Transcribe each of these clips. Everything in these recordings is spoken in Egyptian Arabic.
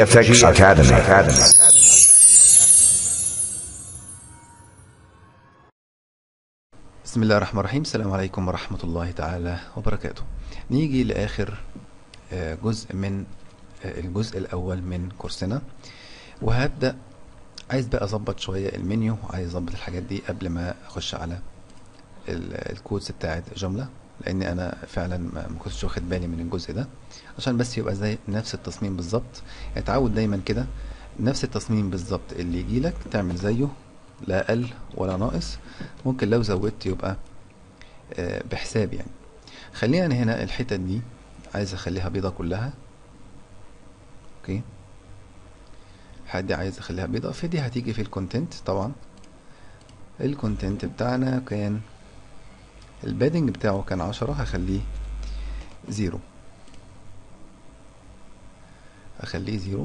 GFX Academy. Academy. بسم الله الرحمن الرحيم السلام عليكم ورحمة الله تعالى وبركاته نيجي لآخر آه، جزء من آه، الجزء الأول من كورسنا وهبدأ عايز بقى أظبط شوية المنيو عايز أظبط الحاجات دي قبل ما أخش على ال- الكودز بتاعت جملة لأن أنا فعلا ما ما كنتش واخد بالي من الجزء ده عشان بس يبقى زي نفس التصميم بالظبط اتعود دايما كده نفس التصميم بالظبط اللي يجيلك تعمل زيه لا أقل ولا ناقص ممكن لو زودت يبقى آه، بحساب يعني خلينا هنا الحتت دي عايز اخليها بيضة كلها اوكي حد عايز اخليها بيضة فدي هتيجي في الكونتنت طبعا الكونتنت بتاعنا كان البادنج بتاعه كان عشرة هخليه زيرو هخليه زيرو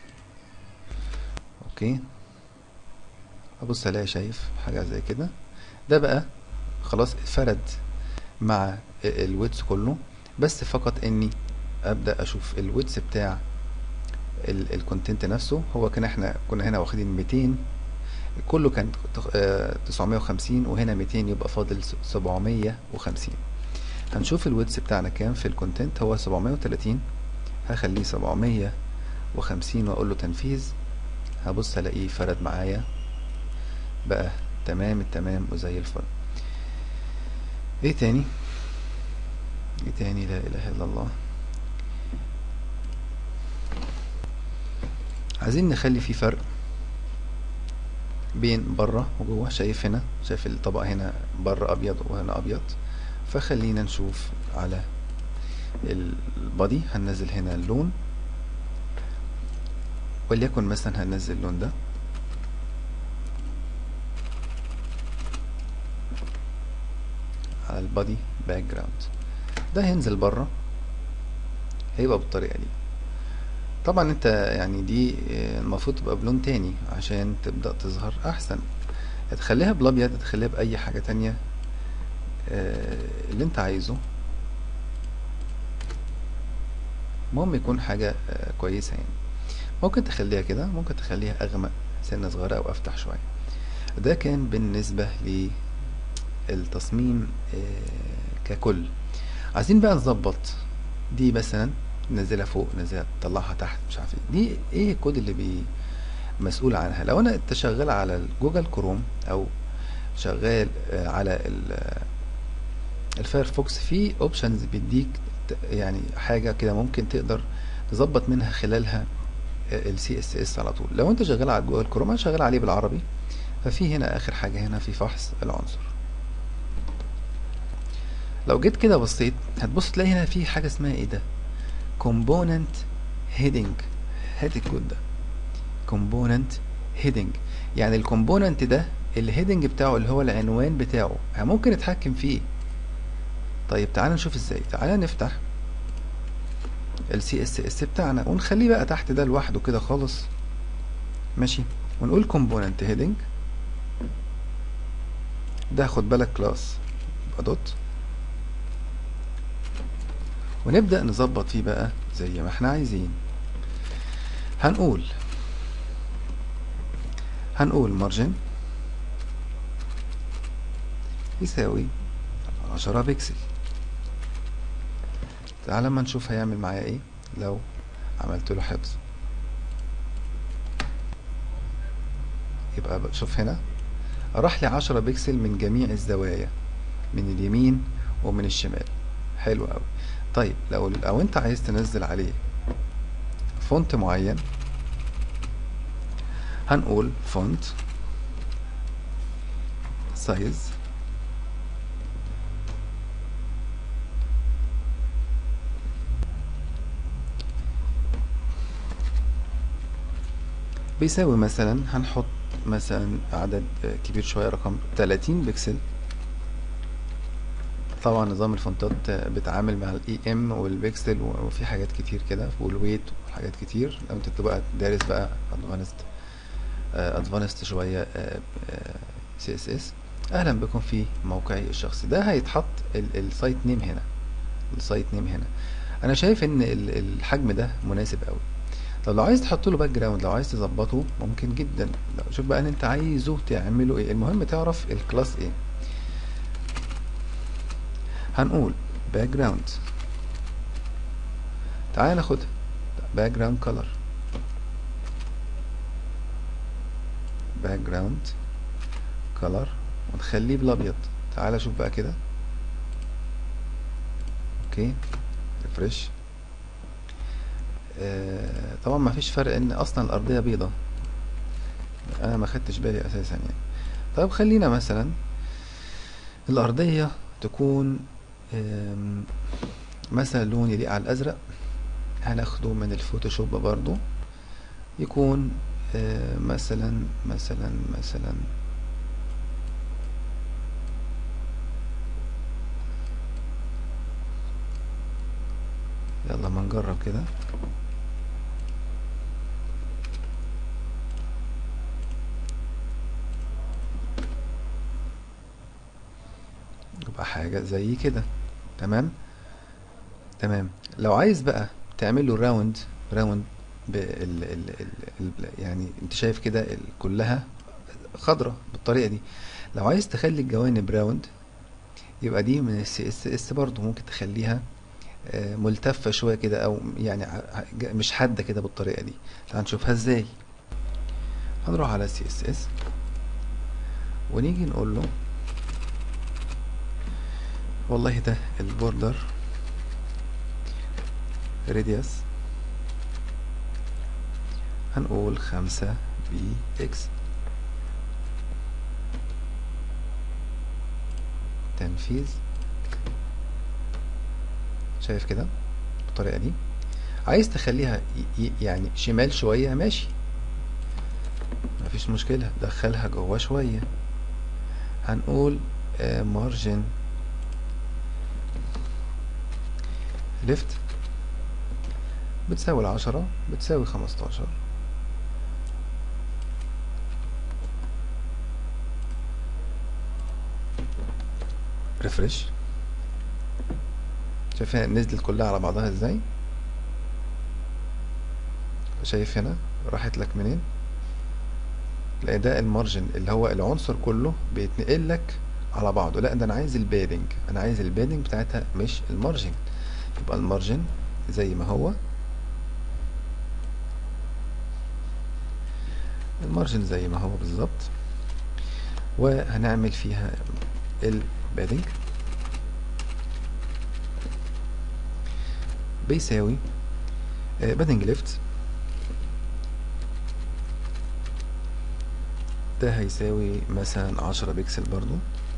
اوكي ابص الاقي شايف حاجة زي كده ده بقى خلاص اتفرد مع الويدز كله بس فقط اني ابدا اشوف الويدز بتاع الكونتنت نفسه هو كان احنا كنا هنا واخدين 200 كله كان تخ- آه، 950 وهنا 200 يبقى فاضل س- 750 هنشوف الويدز بتاعنا كام في الكونتنت هو 730 هخليه 750 واقول له تنفيذ هبص الاقيه فرد معايا بقى تمام التمام وزي الفل ايه تاني ايه تاني لا اله الا الله عايزين نخلي في فرق بين بره وجوه شايف هنا شايف الطبق هنا بره ابيض وهنا ابيض فخلينا نشوف على البادي هننزل هنا اللون وليكن مثلا هننزل اللون ده على البادي باك جراوند ده هينزل بره هيبقى بالطريقه دي طبعا انت يعني دي آه، المفروض تبقى بلون تاني عشان تبدأ تظهر احسن هتخليها بالابيض هتخليها باي حاجة تانية آه، اللي انت عايزه المهم يكون حاجة آه، كويسة يعني ممكن تخليها كده ممكن تخليها اغمق سنة صغيرة او افتح شوية ده كان بالنسبة للتصميم آه، ككل عايزين بقى نظبط دي مثلا ننزلها فوق ننزلها تطلعها تحت مش عارف ايه دي ايه الكود اللي بي مسؤول عنها لو انا انت شغال على الجوجل كروم او شغال آه، على ال- الفايرفوكس في اوبشنز بيديك ت- يعني حاجه كده ممكن تقدر تظبط منها خلالها السي اس اس على طول لو انت شغال على جوجل كروم انا شغال عليه بالعربي ففي هنا اخر حاجه هنا في فحص العنصر لو جيت كده بصيت هتبص تلاقي هنا في حاجه اسمها ايه ده component heading هات الكود ده component heading يعني الكومبوننت ده الهيدنج بتاعه اللي هو العنوان بتاعه يعني ممكن نتحكم فيه طيب تعالى نشوف ازاي تعالى نفتح ال CSS بتاعنا ونخليه بقى تحت ده لوحده كده خالص ماشي ونقول component heading ده خد بالك كلاس يبقى دوت ونبدأ نظبط فيه بقى زي ما احنا عايزين هنقول هنقول مارجن يساوي عشرة بكسل تعال ما نشوف هيعمل معايا ايه لو عملت له حفظ يبقى بقى شوف هنا راح لي عشرة بكسل من جميع الزوايا من اليمين ومن الشمال حلو قوي طيب لو لو انت عايز تنزل عليه فونت معين هنقول فونت سايز بيساوي مثلا هنحط مثلا عدد كبير شوية رقم 30 بكسل طبعا نظام الفونتات بتعامل مع الاي ام والبيكسل وفي حاجات كتير كده والويت وحاجات كتير لو انت تبقى دارس بقى ادفانست ادفانست شويه سي اس اس اهلا بكم في موقعي الشخصي ده هيتحط السايت نيم هنا السايت نيم هنا انا شايف ان ال- الحجم ده مناسب قوي طب لو عايز تحط له باك جراوند لو عايز تظبطه ممكن جدا لو شوف بقى ان انت عايزه تعمله ايه المهم تعرف الكلاس ايه هنقول باك جراوند تعالى ناخدها باك جراوند كولر باك جراوند كولر ونخليه بالابيض تعالى شوف بقى كده اوكي ريفرش آه طبعا ما فيش فرق ان اصلا الارضيه بيضة انا ما خدتش بالي اساسا يعني طيب خلينا مثلا الارضيه تكون آم، مثلا لون يليق على الازرق هناخده من الفوتوشوب برضو يكون آه، مثلا مثلا مثلا يلا ما نجرب كده يبقى حاجة زي كده تمام تمام لو عايز بقى تعمل له راوند راوند بال ال ال ال يعني انت شايف كده ال- كلها خضرة بالطريقة دي لو عايز تخلي الجوانب راوند يبقى دي من السي اس اس برضه ممكن تخليها آه، ملتفة شوية كده او يعني ع- ع- ج- مش حادة كده بالطريقة دي تعال نشوفها ازاي هنروح على سي اس اس ونيجي نقول له والله ده البوردر راديوس هنقول خمسة بي اكس تنفيذ شايف كده بالطريقة دي عايز تخليها ي- ي- يعني شمال شوية ماشي مفيش مشكلة دخلها جوا شوية هنقول مارجن ليفت بتساوي العشرة بتساوي خمستاشر ريفرش شايف هنا نزلت كلها على بعضها ازاي شايف هنا راحت لك منين لا ده المارجن اللي هو العنصر كله بيتنقل لك على بعضه لا ده انا عايز البادنج انا عايز البادنج بتاعتها مش المارجن يبقى المارجن زي ما هو المارجن زي ما هو بالظبط وهنعمل فيها البادنج بيساوي بادنج ليفت ده هيساوي مثلا عشرة بيكسل برضو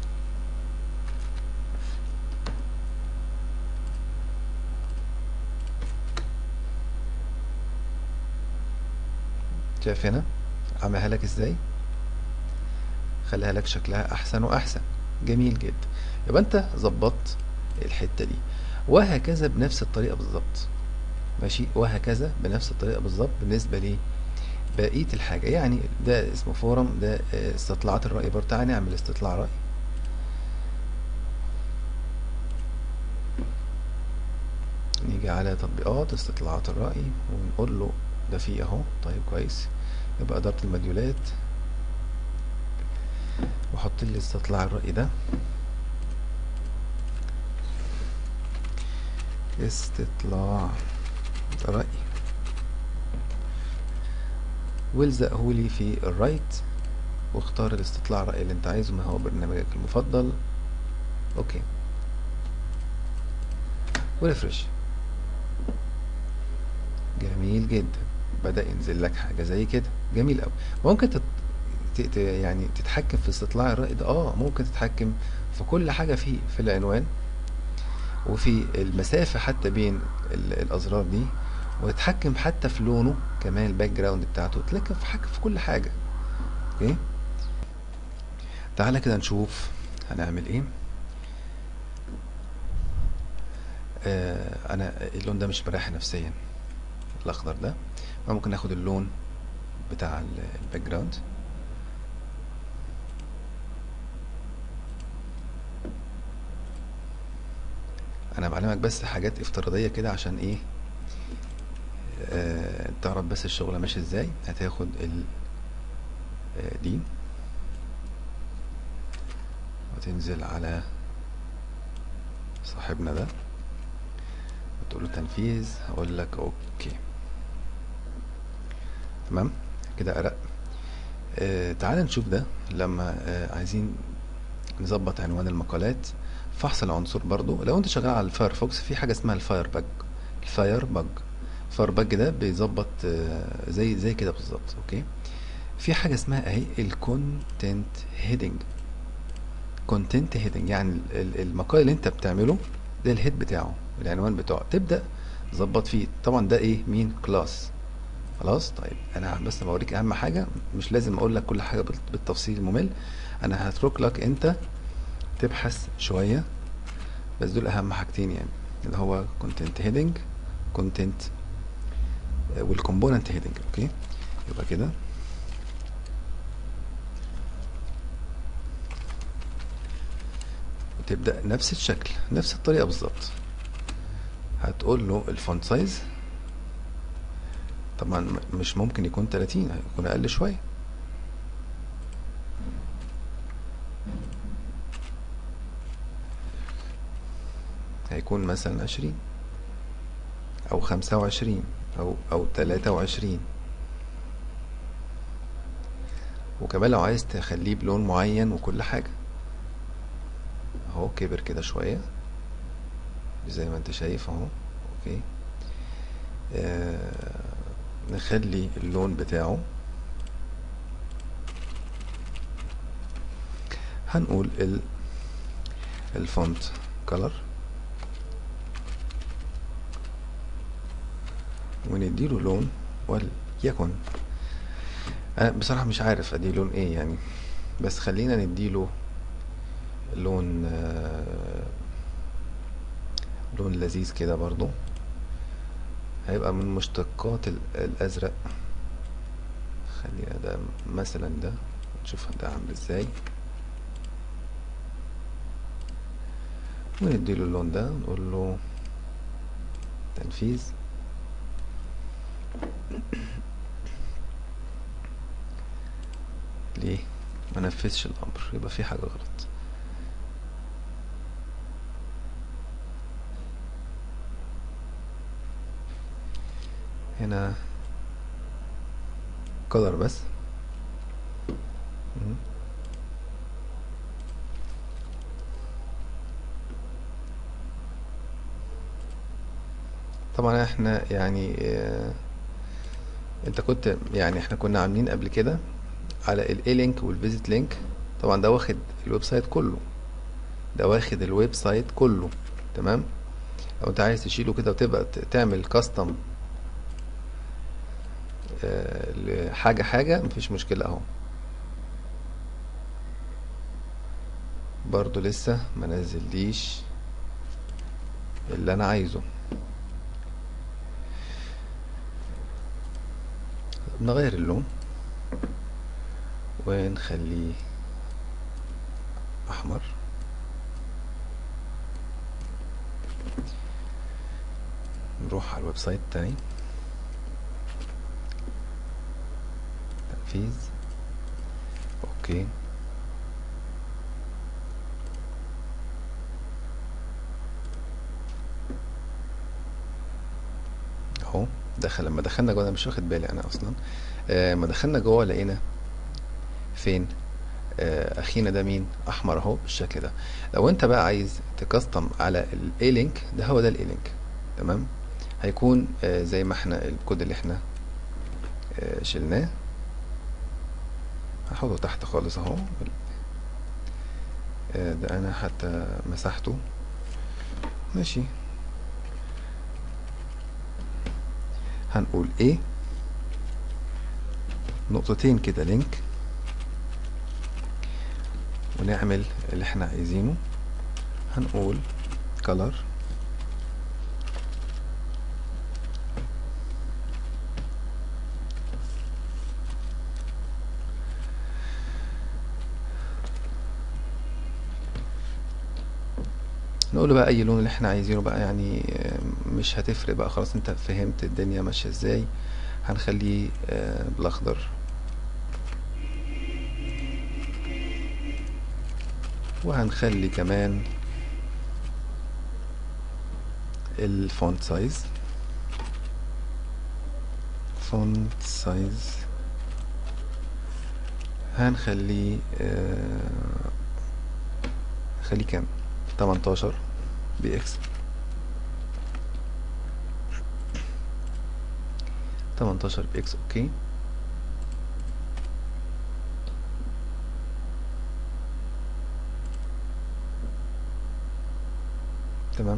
شايف هنا عملها لك ازاي خليها لك شكلها احسن واحسن جميل جدا يبقى انت ظبطت الحته دي وهكذا بنفس الطريقه بالظبط ماشي وهكذا بنفس الطريقه بالظبط بالنسبه لي بقيه الحاجه يعني ده اسمه فورم ده آه، استطلاعات الراي برضه تعالى نعمل استطلاع راي نيجي على تطبيقات استطلاعات الرأي ونقول له ده فيه اهو طيب كويس يبقى إدارة المديولات وحط لي استطلاع الرأي ده استطلاع رأي والزقه لي في الرايت واختار الاستطلاع الرأي اللي انت عايزه ما هو برنامجك المفضل اوكي وريفرش جميل جدا بدأ ينزل لك حاجة زي كده جميل قوي ممكن تت... ت... ت... يعني تتحكم في استطلاع الرأي ده اه ممكن تتحكم في كل حاجة فيه في العنوان وفي المسافة حتى بين ال... الأزرار دي وتتحكم حتى في لونه كمان الباك جراوند بتاعته تتحكم في حاجة في كل حاجة اوكي تعالى كده نشوف هنعمل ايه آه انا اللون ده مش مريح نفسيا الاخضر ده ممكن ناخد اللون بتاع ال- الباك جراوند انا بعلمك بس حاجات افتراضيه كده عشان ايه آه تعرف بس الشغل ماشي ازاي هتاخد ال آه دي وتنزل على صاحبنا ده وتقول له تنفيذ هقول لك اوكي تمام كده ارق آه تعال نشوف ده لما آه عايزين نظبط عنوان المقالات فحص العنصر برضو لو انت شغال على الفايرفوكس في حاجه اسمها الفاير باج الفاير باج الفاير باج ده بيظبط آه زي زي كده بالظبط اوكي في حاجه اسمها اهي الكونتنت هيدنج كونتنت هيدنج يعني المقال اللي انت بتعمله ده الهيد بتاعه العنوان بتاعه تبدا تظبط فيه طبعا ده ايه مين كلاس خلاص طيب انا بس بوريك اهم حاجه مش لازم اقول لك كل حاجه بالتفصيل الممل انا هترك لك انت تبحث شويه بس دول اهم حاجتين يعني اللي هو كونتنت هيدنج كونتنت والكومبوننت هيدنج اوكي يبقى كده وتبدا نفس الشكل نفس الطريقه بالظبط هتقول له الفونت سايز طبعا مش ممكن يكون 30 هيكون اقل شويه هيكون مثلا عشرين او خمسة وعشرين او او تلاتة وعشرين وكمان لو عايز تخليه بلون معين وكل حاجة اهو كبر كده شوية زي ما انت شايف اهو اوكي آه نخلي اللون بتاعه هنقول ال الفونت كلر ونديله لون وليكن انا بصراحة مش عارف ادي لون ايه يعني بس خلينا نديله لون آه لون لذيذ كده برضو هيبقى من مشتقات الازرق خلينا ده مثلا ده نشوف ده عامل ازاي ونديله اللون ده نقول له تنفيذ ليه ما نفذش الامر يبقى في حاجه غلط هنا color بس طبعا احنا يعني اه انت كنت يعني احنا كنا عاملين قبل كده على الاي لينك والفيزيت لينك طبعا ده واخد الويب سايت كله ده واخد الويب سايت كله تمام لو انت عايز تشيله كده وتبقى تعمل كاستم اه حاجة حاجة مفيش مشكلة اهو برضو لسه ما نزليش اللي انا عايزه نغير اللون ونخليه احمر نروح على الويب سايت تاني تنفيذ اوكي اهو دخل لما دخلنا جوه انا مش واخد بالي انا اصلا آه لما دخلنا جوه لقينا فين آه اخينا ده مين احمر اهو بالشكل ده لو انت بقى عايز تكستم على الاي لينك ده هو ده الاي لينك تمام هيكون آه زي ما احنا الكود اللي احنا آه شلناه هحطه تحت خالص اهو آه ده انا حتى مسحته ماشي هنقول ايه نقطتين كده لينك ونعمل اللي احنا عايزينه هنقول color نقول له بقى اي لون اللي احنا عايزينه بقى يعني آه، مش هتفرق بقى خلاص انت فهمت الدنيا ماشيه ازاي هنخليه آه، بالاخضر وهنخلي كمان الفونت سايز فونت سايز هنخليه آه، خليه كام 18 بي اكس 18 بي اكس اوكي تمام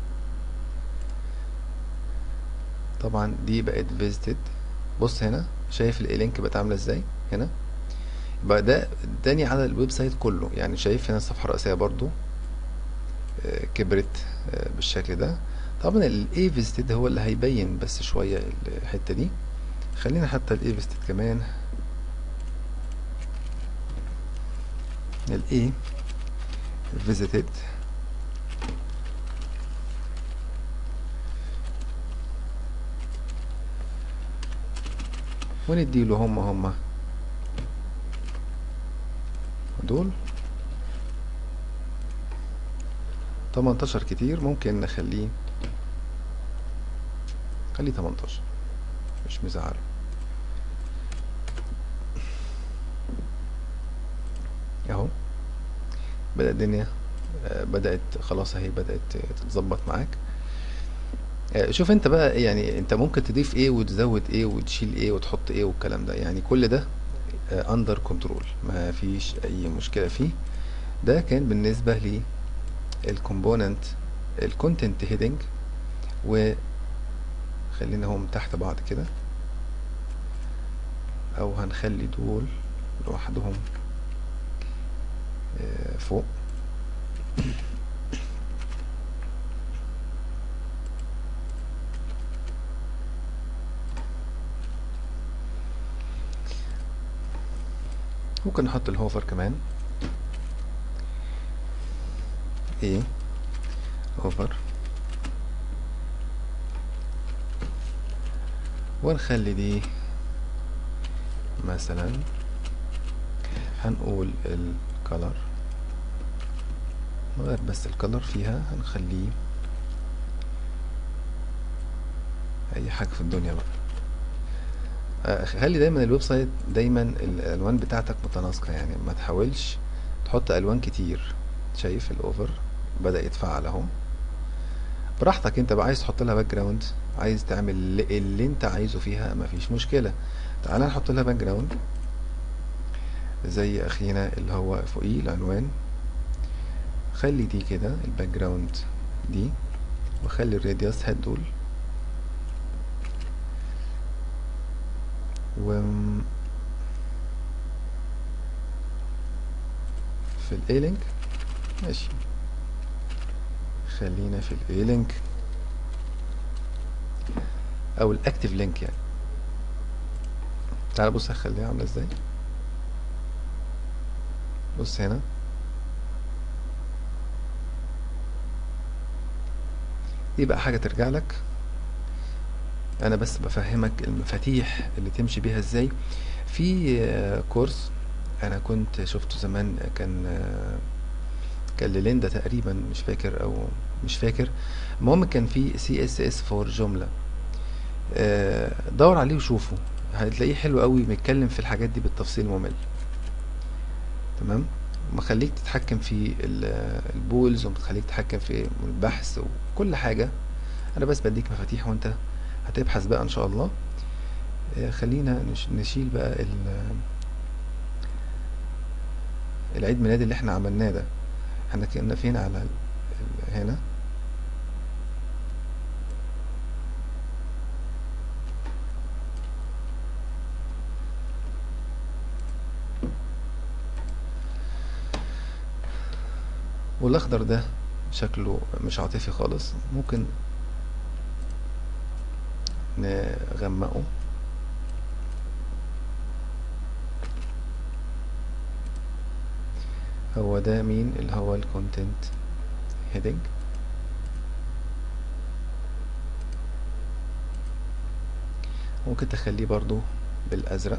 طبعا دي بقت فيزيتد بص هنا شايف اللينك بقت عامله ازاي هنا بقى ده اداني على الويب سايت كله يعني شايف هنا الصفحه الرئيسيه برضو آه، كبرت آه، بالشكل ده طبعا الاي فيزيتد هو اللي هيبين بس شويه الحته دي خلينا حتى الاي فيزيتد كمان الاي فيزيتد ونديله هما هما دول 18 كتير ممكن نخليه خليه 18 مش مزعله اهو بدأت الدنيا آه، بدأت خلاص اهي بدأت تتظبط معاك آه، شوف انت بقى يعني انت ممكن تضيف ايه وتزود ايه وتشيل ايه وتحط ايه والكلام ده يعني كل ده اندر كنترول ما فيش اي مشكله فيه ده كان بالنسبه لي الكومبوننت الكونتنت هيدنج و خلينا هم تحت بعض كده او هنخلي دول لوحدهم آه، فوق ممكن نحط الهوفر كمان ايه هوفر ونخلي دي مثلا هنقول الكالر نغير بس الكالر فيها هنخليه اي حاجة في الدنيا بقى آه، خلي دايما الويب سايت دايما الالوان بتاعتك متناسقه يعني ما تحاولش تحط الوان كتير شايف الاوفر بدا يتفعل اهو براحتك انت بقى عايز تحط لها باك جراوند عايز تعمل اللي, اللي انت عايزه فيها مفيش مشكله تعالى نحط لها باك جراوند زي اخينا اللي هو فوقيه العنوان خلي دي كده الباك جراوند دي وخلي الراديوس هات دول و في الاي لينك ماشي خلينا في الاي لينك او الاكتف لينك يعني تعال بص هخليها عامله ازاي بص هنا دي بقى حاجه ترجع لك انا بس بفهمك المفاتيح اللي تمشي بيها ازاي في آه، كورس انا كنت شفته زمان كان آه، كان لليندا تقريبا مش فاكر او مش فاكر المهم كان في سي اس اس فور جمله آه، دور عليه وشوفه هتلاقيه حلو قوي بيتكلم في الحاجات دي بالتفصيل ممل تمام مخليك تتحكم في ال- البولز ومخليك تتحكم في البحث وكل حاجة انا بس بديك مفاتيح وانت هتبحث بقى ان شاء الله آه، خلينا نش- نشيل بقى ال- العيد ميلاد اللي احنا عملناه ده احنا كنا فين على ال- ال- هنا والاخضر ده شكله مش عاطفي خالص ممكن نغمقه هو ده مين اللي هو الكونتنت هيدنج ممكن تخليه برضو بالازرق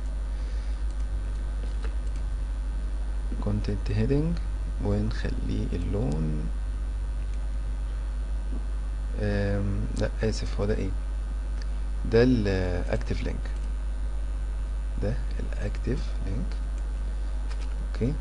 content heading ونخليه اللون أم لا اسف هو ده ايه ده الاكتيف لينك ده الاكتيف لينك اوكي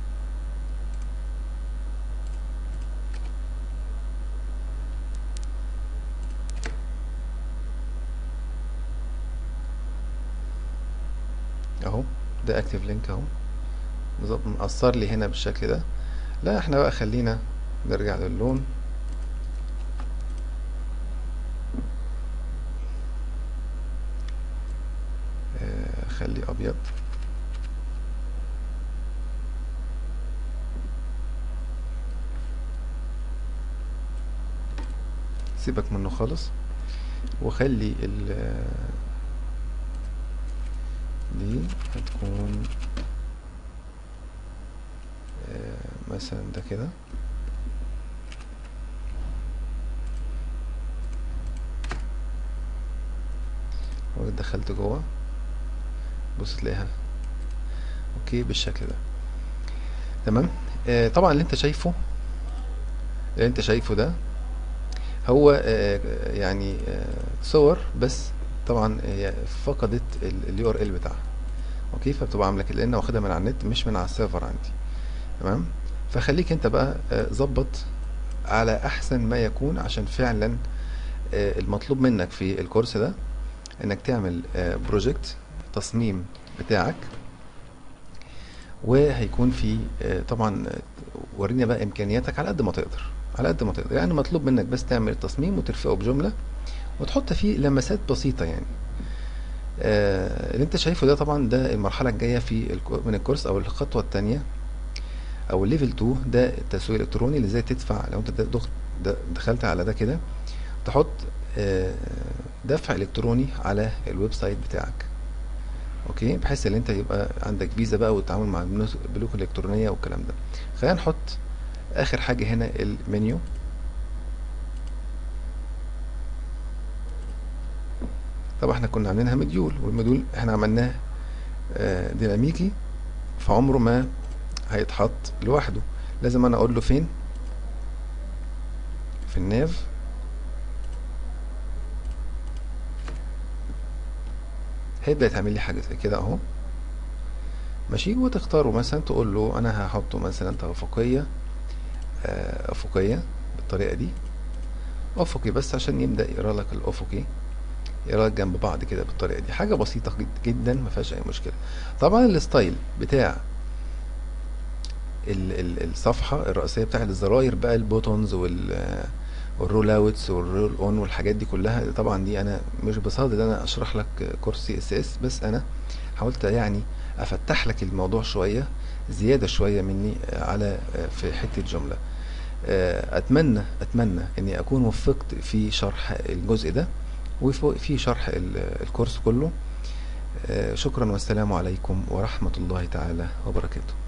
اهو ده اكتيف لينك اهو بالظبط مأثر لي هنا بالشكل ده لا احنا بقى خلينا نرجع للون آه، خليه ابيض سيبك منه خالص وخلي ال دي هتكون آه، مثلا ده كده ودخلت جوه بص تلاقيها اوكي بالشكل ده تمام آه طبعا اللي انت شايفه اللي انت شايفه ده هو آه يعني آه صور بس طبعا هي فقدت اليو ار ال بتاعها اوكي فبتبقى عامله كده لان واخدها من على النت مش من على السيرفر عندي تمام فخليك انت بقى آه، ظبط على احسن ما يكون عشان فعلا آه، المطلوب منك في الكورس ده انك تعمل بروجكت تصميم بتاعك وهيكون في آه، طبعا آه، ورينا بقى امكانياتك على قد ما تقدر على قد ما تقدر يعني مطلوب منك بس تعمل التصميم وترفقه بجملة وتحط فيه لمسات بسيطة يعني آه، اللي انت شايفه ده طبعا ده المرحلة الجاية في الكو- من الكورس او الخطوة التانية او الليفل 2 ده التسويق الالكتروني اللي ازاي تدفع لو انت دخ- د- دخلت على ده كده تحط آه، دفع الكتروني على الويب سايت بتاعك اوكي بحيث ان انت يبقى عندك فيزا بقى والتعامل مع البنوك البنوك الالكترونيه والكلام ده خلينا نحط اخر حاجه هنا المنيو طبعا احنا كنا عاملينها مديول والمديول احنا عملناه آه، ديناميكي فعمره ما هيتحط لوحده لازم انا اقول له فين في الناف هيبدأ يتعمل لي حاجة زي كده اهو ماشي وتختاره مثلا تقول له انا هحطه مثلا توافقية آه، افقية بالطريقة دي افقي بس عشان يبدأ يقرا لك الافقي يقرا لك جنب بعض كده بالطريقة دي حاجة بسيطة جد- جدا ما فيهاش اي مشكلة طبعا الستايل بتاع ال- ال- الصفحة الرئيسية بتاع الزراير بقى البوتونز وال والرول اوتس والرول اون والحاجات دي كلها طبعا دي انا مش بصدد ان انا اشرح لك كورس سي اس اس بس انا حاولت يعني افتح لك الموضوع شوية زيادة شوية مني على في حتة جملة اتمنى اتمنى اني اكون وفقت في شرح الجزء ده وفي شرح ال- الكورس كله شكرا والسلام عليكم ورحمة الله تعالى وبركاته